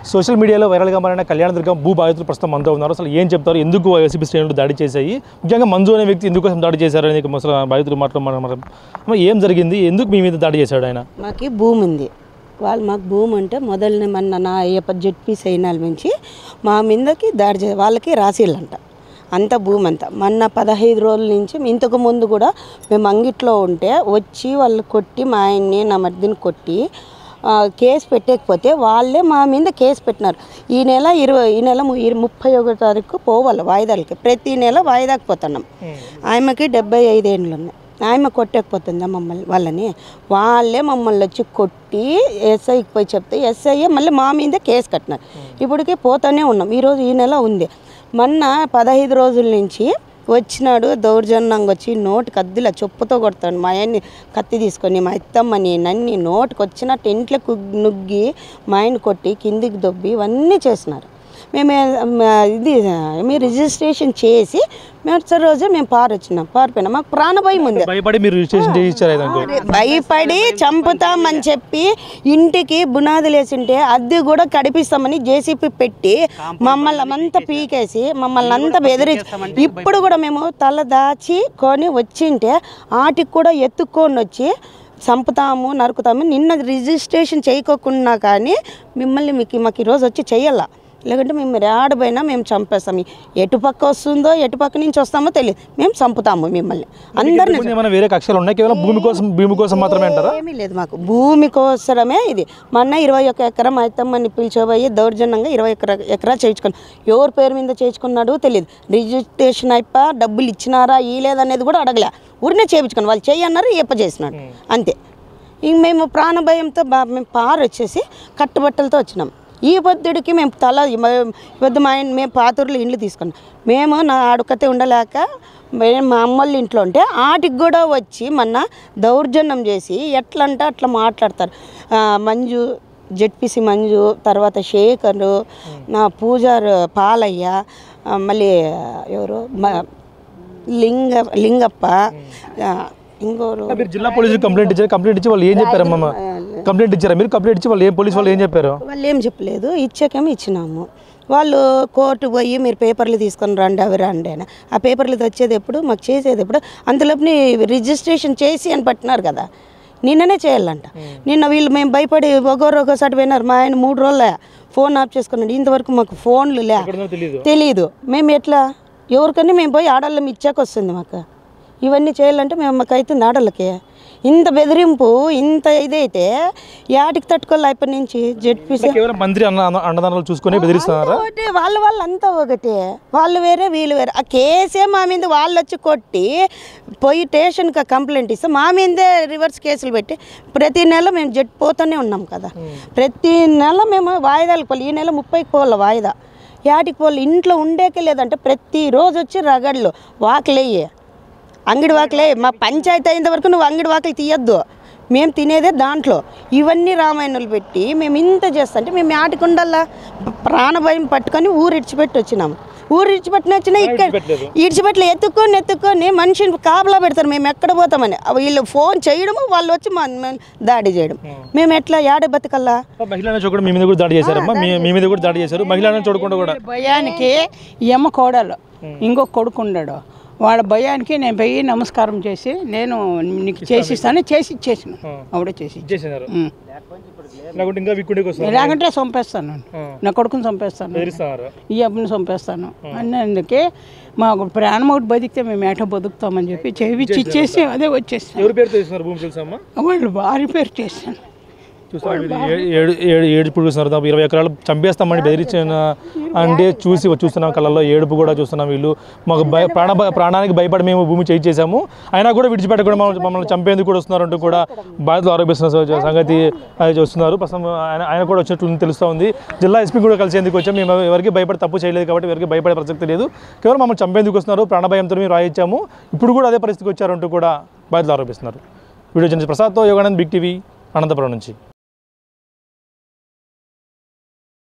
Social మీడియాలో వైరల్గా మారిన కళ్యాణదుర్గం భూ బాధితులు ప్రస్తుతం మనతో ఉన్నారు అసలు ఏం చెప్తారు ఎందుకు వైసీపీ శ్రేణులు దాడి చేశాయి ముఖ్యంగా మంజు అనే వ్యక్తి ఎందుకోసం దాడి చేశారు అనేది అసలు బాధితులు మాట్లాడమన్నారు ఏం జరిగింది ఎందుకు మీ మీద దాడి చేశాడు ఆయన మాకు భూమి ఉంది వాళ్ళు మాకు భూమి అంటే మొదలనే మన నా అయ్యప్ప జెడ్పీ సైన్యాల నుంచి మా మీదకి దాడి చే వాళ్ళకి రాసిళ్ళంట అంత భూమి అంతా మొన్న పదహైదు రోజుల నుంచి ఇంతకు ముందు కూడా మేము అంగిట్లో ఉంటే వచ్చి వాళ్ళు కొట్టి మా ఆయన్ని నా మధ్యని కొట్టి ఆ, కేసు పెట్టకపోతే వాళ్ళే మా మీద కేసు పెట్టినారు ఈ నెల ఇరవై ఈ నెల ము- ఇర- ముప్పై ఒకటో తారీఖు పోవాలి వాయిదాలకి ప్రతి నెల వాయిదాకి పోతున్నాం ఆమెకి డెబ్బై ఐదేళ్ళు ఉన్నాయి ఆమె కొట్టకపోతుందా మమ్మల్ని వాళ్ళని వాళ్ళే మమ్మల్ని వచ్చి కొట్టి ఎస్ఐకి పోయి చెప్తే ఎస్ఐ మళ్ళీ మా మీద కేసు కట్టినారు ఇప్పటికే పోతానే ఉన్నాం ఈరోజు ఈ నెల ఉంది మొన్న పదహైదు రోజుల నుంచి వచ్చినాడు దౌర్జన్యంగా వచ్చి నోటికి అద్దుల చెప్పుతో కొడతాడు మా ఆయన్ని కత్తి తీసుకొని మా అత్తమ్మని నన్ని నోటికి వచ్చిన టెంట్లకు నుగ్గి మా ఆయన కొట్టి కిందికి దొబ్బి ఇవన్నీ చేసినారు మేము ఏ- మ- ఇది మేము రిజిస్ట్రేషన్ చేసి మేము రోజు మేము పారు వచ్చినాం పారిపోయినాం మాకు ప్రాణభయం ఉంది భయపడి మీరు రిజిస్ట్రేషన్ చేయించారు ఏదంటే భయపడి చంపుతామని చెప్పి ఇంటికి బునాదులు వేసింటే అది కూడా కడిపిస్తామని జేసీపీ పెట్టి మమ్మల్ని అంతా పీకేసి మమ్మల్ని అంతా బెదిరించి ఇప్పుడు కూడా మేము తల దాచి కొని వచ్చింటే వాటికి కూడా ఎత్తుక్కొని వచ్చి చంపుతాము నరుకుతాము నిన్న రిజిస్ట్రేషన్ చేయకోకున్నా కానీ మిమ్మల్ని మీకు మాకు ఈరోజు వచ్చి చెయ్యాల లేకుంటే మేము రాడపోయినా మేము చంపేస్తాం ఎటు పక్క వస్తుందో ఎటు పక్క నుంచి వస్తామో తెలియదు మేము చంపుతాము మిమ్మల్ని అందరిని ఏమైనా వేరే కక్షలు ఉన్నాయి కేవలం భూమి కోసం భూమి కోసం మాత్రమే అంటారా ఏమీ లేదు మాకు భూమి కోసమే ఇది మొన్న ఇరవై ఒక్క ఎకరం అయితమ్మని పిలిచిపోయి దౌర్జన్యంగా ఇరవై ఎకరా ఎకరా చేయించుకున్నాడు ఎవరి పేరు మీద చేయించుకున్నాడో తెలియదు రిజిస్ట్రేషన్ అయిపో డబ్బులు ఇచ్చినారా ఇలేదనేది కూడా అడగలే ఊరినే చేయించుకున్నాం వాళ్ళు చేయన్నారు ఏప చేసినాడు అంతే ఇంక మేము ప్రాణభయంతో బా మేము పారు వచ్చేసి కట్టుబట్టలతో వచ్చినాం ఈ పొద్దుడికి మేము తల పొద్దు మా ఆయన మేము పాతూరులో ఇండ్లు తీసుకున్నాం మేము నా అడుకతే ఉండలేక మేము మా అమ్మోళ్ళ ఇంట్లో ఉంటే ఆటికి కూడా వచ్చి మొన్న దౌర్జన్యం చేసి ఎట్లా అంటే అట్లా మాట్లాడతారు ఆ, మంజు జెడ్పీసీ మంజు తర్వాత శేఖరు నా పూజారు పాలయ్య ఆ, మళ్ళీ ఎవరు మ- లింగ లింగప్ప ఆ, ఇంకోరు మీరు జిల్లా పోలీసులు కంప్లైంట్ ఇచ్చారు కంప్లైంట్ ఇచ్చి వాళ్ళు ఏం చెప్పారమ్మా కంప్లైంట్ ఇచ్చారా మీరు కంప్లైంట్ ఇచ్చి వాళ్ళు ఏం పోలీసు వాళ్ళు ఏం చెప్పారు వాళ్ళు ఏం చెప్పలేదు ఇచ్చాకేమో ఇచ్చినాము వాళ్ళు కోర్టు పోయి మీరు పేపర్లు తీసుకొని రండి అవి రండి అని ఆ పేపర్లు తెచ్చేది ఎప్పుడు మాకు చేసేది ఎప్పుడు అంతలోపుని రిజిస్ట్రేషన్ చేసి అని పట్టినారు కదా నిన్ననే చేయాలంట నిన్న వీళ్ళు మేము భయపడి ఒకరు ఒకసారి పోయినారు మా ఆయన మూడు రోజులే ఫోన్ ఆఫ్ చేసుకున్నాడు ఇంతవరకు మాకు ఫోన్లు లే తెలియదు తెలియదు మేము ఎట్లా ఎవరికన్నా మేము పోయి ఆడళ్ళం ఇచ్చాక వస్తుంది మాకు ఇవన్నీ చేయాలంటే మేము మాకు అవుతుంది ఆడళ్ళకి ఇంత బెదిరింపు ఇంత ఇదైతే యాటికి తట్టుకోవాలి అయిపోయి నుంచి జెడ్పీసీ కేవలం మంత్రి అన్న అన్న- అండదండలు చూసుకొని బెదిరిస్తున్నారా ఒకటి వాళ్ళ వాళ్ళంతా ఒకటే వాళ్ళు వేరే వీళ్ళు వేరే ఆ కేసే మా మీద వాళ్ళు వచ్చి కొట్టి పోయి స్టేషన్కి కంప్లైంట్ ఇస్తే మా మీదే రివర్స్ కేసులు పెట్టి ప్రతి నెల మేము జడ్ పోతూనే ఉన్నాం కదా ప్రతి నెల మేము వాయిదాలకు పోవాలి ఈ నెల ముప్పైకి పోవాలి వాయిదా యాటికి పోవాలి ఇంట్లో ఉండేకే లేదంటే ప్రతిరోజు వచ్చి రగడ్లు వాకిలేయి అంగడి వాకిలే మా పంచాయతీ అయినంత వరకు నువ్వు అంగడి వాకిలి తీయొద్దు మేము తినేదే దాంట్లో ఇవన్నీ రామాయణాలు పెట్టి మేము ఇంత చేస్తా అంటే మేము ఆటికి ఉండాలా ప్రాణభయం పట్టుకొని ఊరు ఇడిచిపెట్టి వచ్చినాము ఊరు ఇడిచిపెట్టిన వచ్చినా ఇక్కడ ఇడిచిపెట్టలే ఎత్తుక్కొని ఎత్తుక్కొని మనిషిని కాపలా పెడతారు మేము ఎక్కడ పోతామని అవి వీళ్ళు ఫోన్ చేయడము వాళ్ళు వచ్చి మా మా దాడి చేయడం మేము ఎట్లా యాడ బతకల్లా మహిళలను చూడకుండా మీ మీద కూడా దాడి చేశారమ్మా మీ మీ మీద కూడా దాడి చేశారు మహిళలను చూడకుండా కూడా భయానికి ఈ అమ్మ కోడలు ఇంకొక కొడుకు ఉన్నాడు వాళ్ళ భయానికి నేను పోయి నమస్కారం చేసి నేను నీకు చేసిస్తాను చేసి ఇచ్చేసిన ఆవిడ చేసి చేసినారు ఉం. లేకుంటే ఇంకా విక్కుండేకి వస్తారు లేకుంటే చంపేస్తాను నా కొడుకుని చంపేస్తాను బెదిరిస్తున్నారు ఈ అబ్బని చంపేస్తాను అన్నందుకే మాకు ప్రాణం ఒకటి బతికితే మేము ఏటో బతుకుతామని చెప్పి చేయించి ఇచ్చేసి అదే వచ్చేస్తాను ఎవరి పేరుతో ఇస్తున్నారు భూమి తెలుసమ్మా వాళ్ళు భారీ పేరు చేస్తాను చూస్తున్నారు ఇది ఏ- ఏడు ఏడు ఏడుపు చూస్తున్నారు దాదాపు ఇరవై ఎకరాలు చంపేస్తామని బెదిరించిన అంటే చూసి చూస్తున్నాం కళ్ళల్లో ఏడుపు కూడా చూస్తున్నాం వీళ్ళు మాకు భయ ప్రాణ ప్రాణానికి భయపడి మేము భూమి చేయి చేసాము అయినా కూడా విడిచిపెట్టకుండా మమ్మల్ని మమ్మల్ని చంపేందుకు కూడా వస్తున్నారు అంటూ కూడా బాధితులు ఆరోపిస్తున్న స- సంగతి అది చూస్తున్నారు ప్రస్తుతం ఆయన ఆయన కూడా వచ్చినట్లు తెలుస్తూ ఉంది జిల్లా ఎస్పీ కూడా కలిసేందుకు వచ్చాం మేము ఎవరికి భయపడి తప్పు చేయలేదు కాబట్టి ఎవరికి భయపడే ప్రసక్తి లేదు కేవలం మమ్మల్ని చంపేందుకు వస్తున్నారు ప్రాణభయంతో మేము రాయించాము ఇప్పుడు కూడా అదే పరిస్థితికి వచ్చారంటూ కూడా బాధితులు ఆరోపిస్తున్నారు వీడియో జర్నలిస్ట్ ప్రసాద్తో యోగానంద్ బిగ్ టీవీ అనంతపురం నుంచి